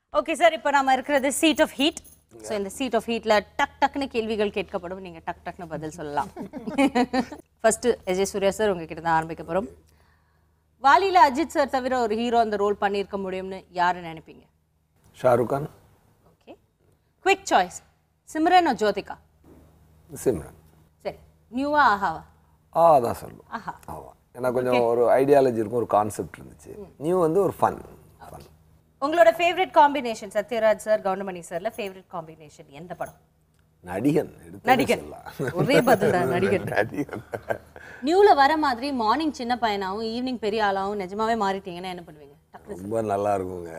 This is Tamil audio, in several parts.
ஓகே சார் இப்போ நாம இருக்கிறது சீட் ஆஃப் ஹீட் ஸோ இந்த சீட் ஆஃப் ஹீட்ல டக் டக்னு கேள்விகள் கேட்கப்படும் நீங்க டக் டக்னு பதில் சொல்லலாம் ஃபர்ஸ்ட் அஜய் சூர்யா சார் உங்ககிட்ட தான் ஆரம்பிக்க போறோம் வாலியில அஜித் சார் தவிர ஒரு ஹீரோ அந்த ரோல் பண்ணியிருக்க முடியும்னு யாரு நினைப்பீங்க Shahrukh Khan okay quick choice Simran or Jyothika Simran சரி நியூவா ஆஹாவா ஆ அதான் சொல்லுவோம் ஆஹா ஆமாம் ஏன்னா கொஞ்சம் ஒரு ஐடியாலஜி இருக்கும் ஒரு கான்செப்ட் இருந்துச்சு நியூ வந்து ஒரு ஃபன் ஃபன் உங்களோட favourite combination Sathyaraj sir Goundamani சார்ல ஃபேவரட் காம்பினேஷன் எந்த படம் நடிகன் எடுத்து நடிகன் ஒரே பதில் தான் நடிகன் நடிகன் நியூல வர மாதிரி மார்னிங் சின்ன பையனாவும் ஈவினிங் பெரிய ஆளாவும் நிஜமாவே மாறிட்டீங்கன்னா என்ன பண்ணுவீங்க டக்குனு ரொம்ப நல்லா இருக்குங்க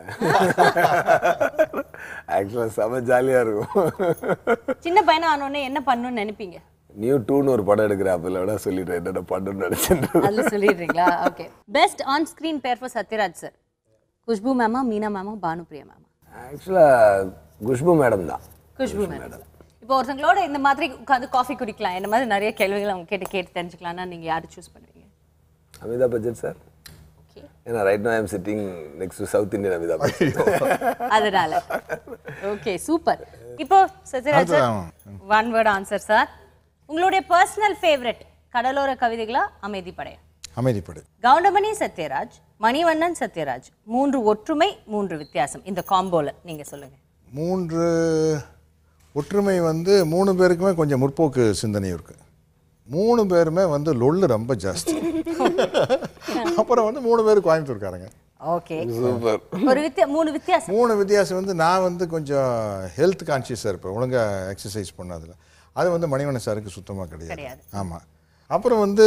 ஆக்சுவலாக செம ஜாலியாக இருக்கும் சின்ன பையனா ஆனோடனே என்ன பண்ணணும்னு நினைப்பீங்க நியூ டூன்னு ஒரு படம் எடுக்கிற அப்பல விட சொல்லிடுறேன் என்னென்ன பண்ணணும்னு நினச்சேன் அதுல சொல்லிடுறீங்களா okay best on screen pair for Sathyaraj sir Khushbu மேமா மீனா மேமா பானுப்ரியா மேமா ஆக்சுவலாக குஷ்பு மேடம் தான் குஷ்பு மேடம் இப்போ ஒருத்தங்களோட இந்த மாதிரி உட்காந்து காஃபி குடிக்கலாம் இந்த மாதிரி நிறைய கேள்விகள் அவங்க கேட்டு கேட்டு தெரிஞ்சுக்கலாம்னா நீங்க யாரு சூஸ் பண்ணுவீங்க அமிதாப் பச்சன் சார் ஓகே ஏன்னா right no I'm sitting next to south Indian Amitabh Bachchan அதனால ஓகே சூப்பர் இப்போ Sathyaraj sir one word answer sir உங்களுடைய பர்சனல் ஃபேவரட் கடலோர கவிதைகளா அமைதி படையா அமைதிப்படு கவுண்டமணி சத்யராஜ் மணிவண்ணன் சத்யராஜ் மூன்று ஒற்றுமை மூன்று வித்தியாசம் இந்த காம்போல நீங்க சொல்லுங்க மூன்று ஒற்றுமை வந்து மூணு பேருக்குமே கொஞ்சம் முற்போக்கு சிந்தனை இருக்கு மூணு பேருமே வந்து லொள்ளு ரொம்ப ஜாஸ்தி அப்புறம் வந்து மூணு பேர் கோயம்புத்தூர்காரங்க ஓகே சூப்பர் ஒரு வித்தியா மூணு வித்தியாசம் மூணு வித்தியாசம் வந்து நான் வந்து கொஞ்சம் ஹெல்த் கான்ஷியஸாக இருப்பேன் ஒழுங்காக எக்ஸசைஸ் பண்ணதில் அது வந்து மணிவண்ணன் சாருக்கு சுத்தமாக கிடையாது கிடையாது. ஆமாம் அப்புறம் வந்து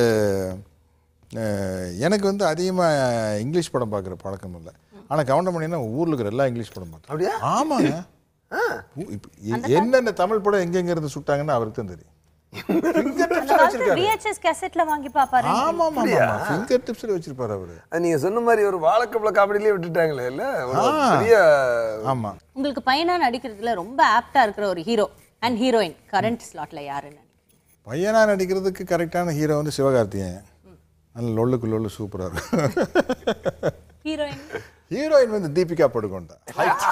அஹ், எனக்கு வந்து அதிகமாக இங்கிலீஷ் படம் பார்க்குற பழக்கம் இல்லை ஆனால் கவுண்டமணினா ஊரில் இருக்கிற எல்லா இங்கிலீஷ் படம் பார்த்தேன் அப்படியா? ஆமாங்க ஊ- இப்ப எ- என்னென்ன தமிழ் படம் எங்கெங்க இருந்து சுட்டாங்கன்னு அவருக்கு தான் தெரியும் அந்த காலத்துல VHS கேசட்ல வாங்கி பாப்பாரு ஆமா ஆமா ஆமா ஃபிங்கர் டிப்ஸ்ல வச்சிருப்பாரு அவரு அது நீங்க சொன்ன மாதிரி ஒரு வாழைக்கப்பல காமெடியிலே விட்டுட்டாங்களே இல்ல ஒரு பெரிய ஆமா உங்களுக்கு பையனா நடிக்கிறதுல ரொம்ப ஆப்டா இருக்கிற ஒரு ஹீரோ அண்ட் ஹீரோயின் கரண்ட் ஸ்லாட்ல யாருன்னு நினைக்கிறீங்க? பையனா நடிக்கிறதுக்கு கரெக்டான ஹீரோ வந்து சிவகார்த்திகேயன் நல்ல லொல்லுக்கு லொல்லு சூப்பரா இருக்கும் ஹீரோயின் ஹீரோயின் வந்து தீபிகா படுகோன் தான்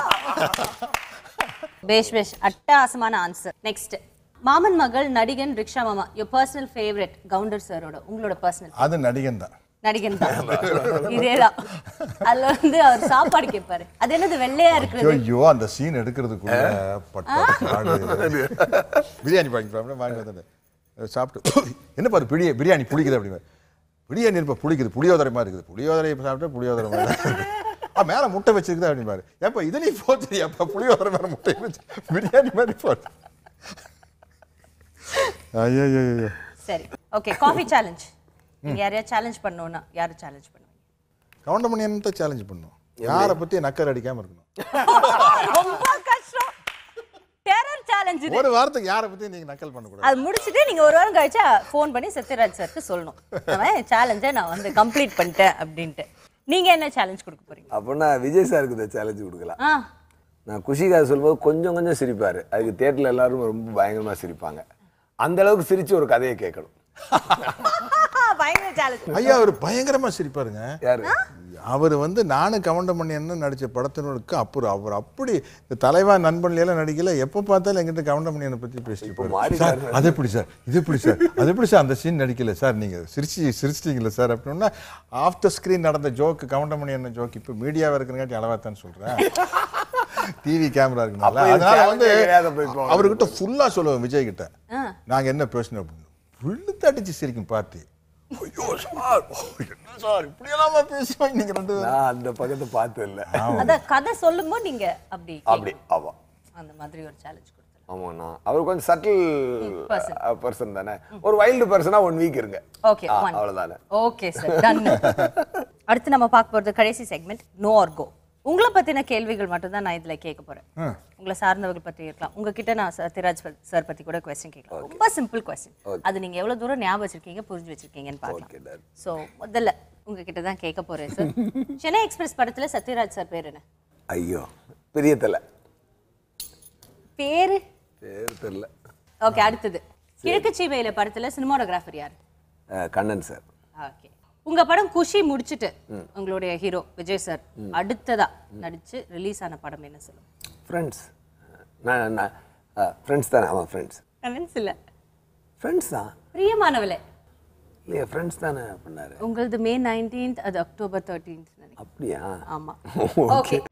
பேஷ் பேஷ் அட்டகாசமான ஆன்சர் நெக்ஸ்ட் மாமன் மகள் நடிகன் ரிக்ஷா மாமா யோர் பர்சனல் ஃபேவரட் கவுண்டர் சாரோட உங்களோட பர்சனல் அது நடிகன் தான் நடிகன் தான் இதேதான் அதுல வந்து அவர் சாப்பாடு கேட்பாரு அது என்னது வெள்ளையா இருக்கிறது ஐயோ அந்த சீன் எடுக்கிறதுக்குள்ள பட்ட பாடு பிரியாணி பாக்கி வாங்கி வந்துட்டு சாப்பிட்டு என்ன பாரு பிரியா பிரியாணி புளிக்குது அப்படிங்க பிரியாணி இருப்ப புளிக்குது புளியோதரை மாதிரி இருக்குது புளியோதரை சாப்பிட்டா புளியோதரை மாதிரி தான் இருக்குது. ஆ மேலே முட்டை வச்சிருக்குது அப்படிம்பாரு ஏப்பா இதுலேயும் போச்சு ஏப்பா புளியோதரை மேலே முட்டை வச்சு பிரியாணி மாதிரி போச்சு ஐயோ ஐயோ ஐயோ சரி ஓகே காஃபி சேலஞ்ச் நீங்க யாரையா சேலஞ்ச் பண்ணணும்னா யாரை சேலஞ்ச் பண்ணுவீங்க கவுண்டமணி என்ன சேலஞ்ச் பண்ணும் யாரை பற்றி நக்கர் அடிக்காம இருக்கணும் ரொம்ப கஷ்டம் டெரர் சேலஞ்ச் இது ஒரு வாரத்துக்கு யாரை பற்றி நீங்கள் நக்கல் பண்ணக்கூடாது அது முடிச்சிட்டு நீங்க ஒரு வாரம் கழிச்சா ஃபோன் பண்ணி சத்யராஜ் சாருக்கு சொல்லணும் அவன் சேலஞ்சை நான் வந்து கம்ப்ளீட் பண்ணிட்டேன் அப்படின்ட்டு நீங்க என்ன சேலஞ்ச் கொடுக்க போறீங்க அப்படின்னா விஜய் சாருக்கு இந்த சேலஞ்சு கொடுக்கலாம் ஆ நான் குஷிக்காக சொல்லும்போது கொஞ்சம் கொஞ்சம் சிரிப்பாரு அதுக்கு தேட்டரில் எல்லாரும் ரொம்ப பயங்கரமா சிரிப்பாங்க அந்த அளவுக்கு சிரிச்சு ஒரு கதையை கேட்கணும் பயங்கர சேலஞ்ச் ஐயா அவர் பயங்கரமா சிரிப்பாருங்க யாரு அவர் வந்து நானும் கவுண்டமணி என்ன நடிச்ச படத்தினருக்கு அப்புறம் அவர் அப்படி இந்த தலைவா நண்பன்ல எல்லாம் நடிக்கல எப்போ பார்த்தாலும் எங்கிட்ட கவுண்டமணியனை பத்தி பேசிட்டு போறாரு. மாறிட்டாரு. சார் அது எப்படி சார் இது எப்படி சார் அது எப்படி சார் அந்த சீன் நடிக்கல சார் நீங்க சிரிச்சு சிரிச்சிட்டீங்களா சார் அப்படின்னா ஆஃப்டர் ஸ்கிரீன் நடந்த ஜோக் கவுண்டமணி என்ன ஜோக் இப்போ மீடியாவை இருக்கிறங்காட்டி அளவாத்தான் சொல்றேன் டிவி கேமரா அப்ப இருக்குனால இது அதனால வந்து challenge கிடையாது அப்ப இப்போ. அவர்கிட்ட ஃபுல்லா சொல்லுவேன் விஜய் கிட்ட ஆ. நாங்க என்ன பேசணும் அப்படின்னு விழுத்து அடிச்சு சிரிக்கும் பார்ட்டி ஐயோ சார் என்ன சார் இப்படியெல்லாமா பேசுவாங்க நீங்க ரெண்டு பேரும் நான் அந்த பக்கத்தை பார்த்து இல்லை அதான் கதை சொல்லும்போது நீங்க அப்படி அப்படி ஆமா அந்த மாதிரி ஒரு சேலஞ்ச் கொடுத்தேன் ஆமாண்ணா அவர் கொஞ்சம் சட்டில் person. பர்சன் தானே ஒரு வைல்டு பர்சனா ஒன் வீக் இருங்க ஓகே ஆ, ஒன் அவ்வளவுதானே ஓகே சார் டன் அடுத்து நம்ம பார்க்க போறது கடைசி செக்மெண்ட் நோ ஆர் கோ உங்களை பத்தின கேள்விகள் மட்டும் தான் நான் இதுல கேட்க போறேன் உங்களை சார்ந்தவர்கள் பத்தி இருக்கலாம் உங்ககிட்ட நான் சத்யராஜ் சார் பத்தி கூட கொஸ்டின் கேட்கலாம் ரொம்ப சிம்பிள் கொஸ்டின் அது நீங்க எவ்வளவு தூரம் ஞாபகம் வச்சிருக்கீங்க புரிஞ்சு வச்சிருக்கீங்கன்னு Okay, பார்க்கலாம் done. சோ முதல்ல உங்ககிட்ட தான் கேட்க போறேன் சார் சென்னை எக்ஸ்பிரஸ் படத்துல சத்யராஜ் சார் பேர் என்ன ஐயோ பெரிய தலை பேரு பேர் தெரியல ஓகே அடுத்தது கிழக்கு சீமையில படத்துல சினிமாடோகிராஃபர் யார் அஹ், கண்ணன் சார் ஓகே உங்க படம் குஷி முடிச்சிட்டு உங்களுடைய ஹீரோ விஜய் சார் அடுத்ததா நடிச்சு ரிலீஸ் ஆன படம் என்ன சொல்லுங்க ஃப்ரெண்ட்ஸ் நான் நான் ஃப்ரெண்ட்ஸ் தானே ஆமாம் ஃப்ரெண்ட்ஸ் கமெண்ட்ஸ் இல்ல ஃப்ரெண்ட்ஸ் தான் பிரியமானவளே இல்லையா ஃப்ரெண்ட்ஸ் தானே பண்ணாரு உங்களது மே நைன்டீன்த் அது அக்டோபர் தேர்ட்டீன்த் அப்படியா ஆமா ஓகே